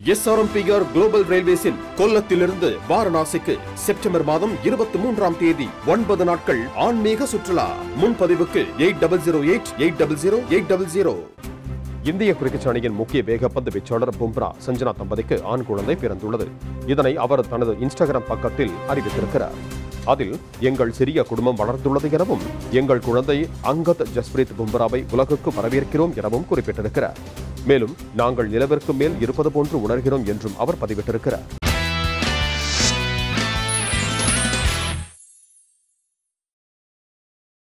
SRMPR global ரயில்வேஸின் கொல்லத்திலிருந்து வாரணாசிக்கு செப்டம்பர் மாதம் இருபத்தி மூன்றாம் தேதி ஒன்பது நாட்கள் ஆன்மீக சுற்றுலா முன்பதிவுக்கு eight double zero eight eight double zero eight double zero இந்திய கிரிக்கெட் அணியின் முக்கிய வேகப்பந்து வீச்சாளர் பும்ரா சஞ்சனா தம்பதிக்கு ஆண் குழந்தை பிறந்துள்ளது இதனை அவர் தனது இன்ஸ்டாகிராம் பக்கத்தில் அறிவித்திருக்கிறார் அதில் எங்கள் சிறிய குடும்பம் வளர்ந்துள்ளது எனவும் எங்கள் குழந்தை அங்கத் ஜஸ்பிரீத் பும்ராவை உலகுக்கு வரவேற்கிறோம் எனவும் குறிப்பிட்டிருக்கிறார் மேலும் நாங்கள் நிலவிற்கு மேல் இருப்பது போன்று உணர்கிறோம் என்றும் அவர் பதிவிட்டிருக்கிறார்